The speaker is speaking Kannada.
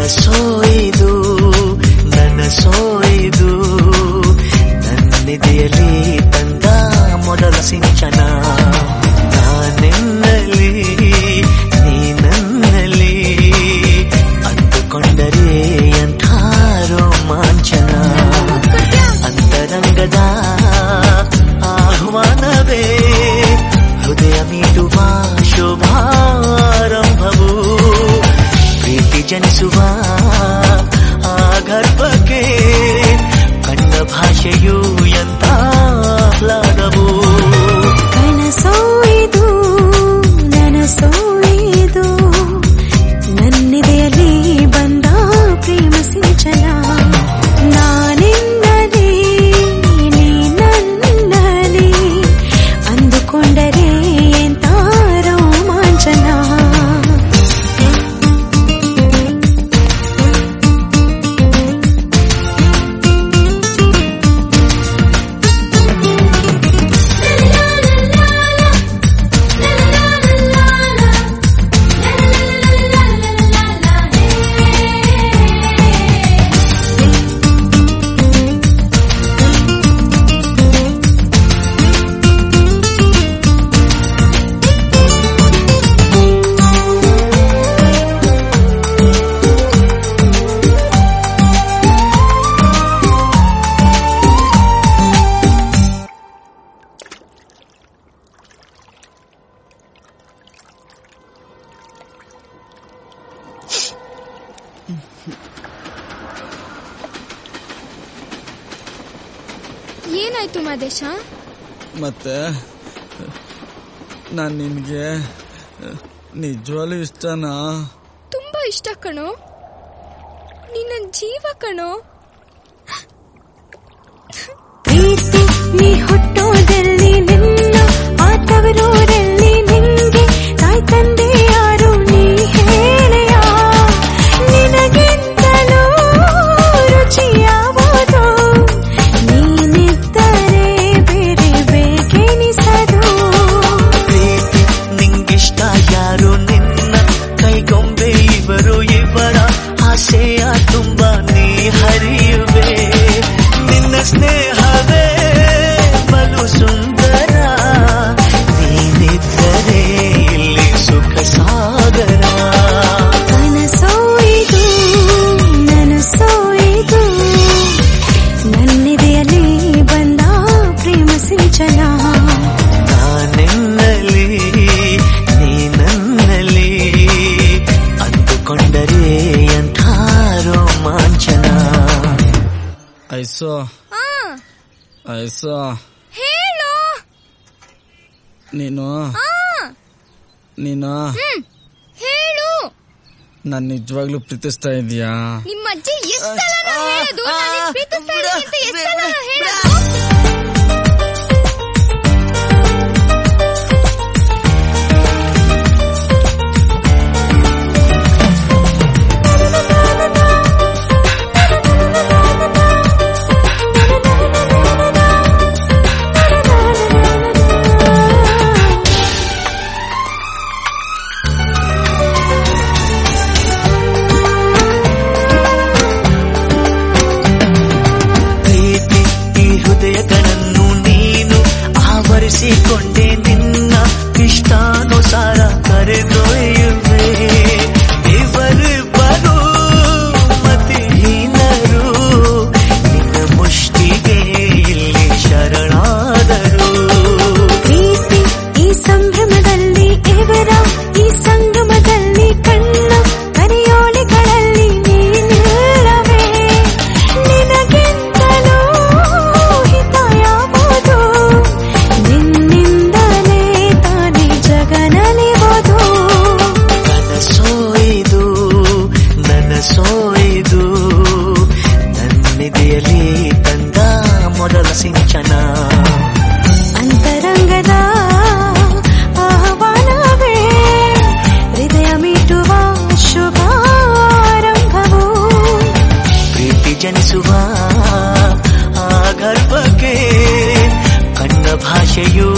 ಸೋಯ್ದು ನನ್ನ ಸೋಯ್ದು ನನ್ನಿದೆಯಲ್ಲಿ ತಂದ ಮೊದಲ ಸಿಂಚನ ನಾನೆನ್ನಲಿ ನೀ ನನ್ನಲ್ಲಿ ಅಂದುಕೊಂಡರೆ ಎಂಥ ರೋಮಾಂಚನ ಅಂತರಂಗದ ಆಹ್ವಾನವೇ ಹೃದಯ ಮೀಟುವ ಶುಭಾರಂಭವು ಪ್ರೀತಿ ಜನಿಸುವ ಆ ಗರ್ಭಕ್ಕೆ ಕಣ್ಣ ಭಾಷೆಯು ಎಂಥ ಆಹ್ಲಾದವು ಕನಸೋಯಿದು ನನಸೋಯಿದು ನನ್ನಿದೆಯಲ್ಲಿ ಬಂದ ಪ್ರೇಮ ಸಿಂಚನ ನಾನಿನ್ನಲಿ ನೀ ನನ್ನಲ್ಲಿ ಅಂದುಕೊಂಡರೆ ಎಂತ ರೋಮಾಂಚನ ಏನಾಯ್ತು ಮಾದೇಶ ಮತ್ತೆ ನಾನು ನಿನ್ಗೆ ನಿಜವಾಗ್ಲೂ ಇಷ್ಟನಾ ತುಂಬಾ ಇಷ್ಟ ಕಣೋ ನಿನ್ನ ಜೀವ ಕಣೋ ಪ್ರೀತಿ ನೀ ಹುಟ್ಟೋದಲ್ಲಿ ನಿನ್ನ ಆ ತವರೂರಲ್ಲಿ ನಿಂಗೆ ತಾಯಿ ತಂದೆ ಯಾರು ನೀ ಹೇಳೆಯ ನಿನಗಿಂತಲೂ ರುಚಿಯಾವುದು ನೀನಿದ್ದರೆ ಬೇರೆ ಬೇಕೆನಿಸದು ಪ್ರೀತಿ ನಿಂಗಿಷ್ಟ ಯಾರು ನಿನ್ನ ಕೈಗೊಂಬೆ ಇವರು ಇವರ ಆಸೆಯ ತುಂಬ ನೀ ಹರಿಯುವೆ ನಿನ್ನ ಸ್ನೇಹವೇ ಬಲು ಸುಂದರ ನೀನಿದ್ದರೆ ಇಲ್ಲಿ ಸುಖ ಸಾಗರ ಕನಸೋಯಿದು ನನಸೋಯಿದು ನನ್ನಿದೆಯಲ್ಲಿ ಬಂದ ಪ್ರೇಮ ಸಿಂಚನ ನಾನೆನ್ನಲಿ ನೀ ನನ್ನಲ್ಲಿ ಅಂದುಕೊಂಡರೆ ಎಂಥ ರೋಮಾಂಚನ ಐಸೋ ಆ ಐಸೋ ಹೇಳು ನೀನು ಆ ನೀನು ಹ್ಮ್ ಹೇಳು ನಾನು ನಿಜವಾಗ್ಲೂ ಪ್ರೀತಿಸ್ತಾ ಇದೀಯಾ ನಿಮ್ಮ ಅಜ್ಜಿ ಎಷ್ಟಲ್ಲ ಹೇಳೋದು ನಾನು ಪ್ರೀತಿಸ್ತಾ ಇದ್ದೀನಿ ಅಂತ ಎಷ್ಟಲ್ಲ ಹೇಳೋದು ಪ್ರೀತಿ ಈ ಹೃದಯಗಳನ್ನು ನೀನು ಆವರಿಸಿಕೊಂಡೆ ನಿನ್ನ ಇಷ್ಟಾನುಸಾರ ಕರೆದೊಯ್ಯುವೆ ಇವರಿಬ್ಬರು ಮತಿಹೀನರು ನಿನ್ನ ಮುಷ್ಟಿಗೆ ಇಲ್ಲಿ ಶರಣಾದರು ಪ್ರೀತಿ ಈ ಸಂಭ್ರಮದಲ್ಲಿ ಇವರ ಈ ಸಂಗಮದಲ್ಲಿ ಕಣ್ಣ ಕರೆಯೋಲೆಗಳಲ್ಲಿ ನೀನಿಲ್ಲವೇ ನಿನಗಿಂತಲೂ ಹಿತ ಯಾವುದು ನಿನ್ನಿಂದಲೇ ತಾನೇ ಜಗನಲಿವುದು ನನಸೋಯ್ದು ನನಸೋಯ್ದು ನನ್ನಿದೆಯಲ್ಲಿ ತಂದ ಮೊದಲ ಸಿಂಚನ ಅಂತರಂಗದ ಆಹ್ವಾನವೇ ಹೃದಯ ಮೀಟುವ ಶುಭಾರಂಭವು ಪ್ರೀತಿ ಜನಿಸುವ ಆ ಗರ್ಭಕ್ಕೆ ಕಣ್ಣ ಭಾಷೆಯು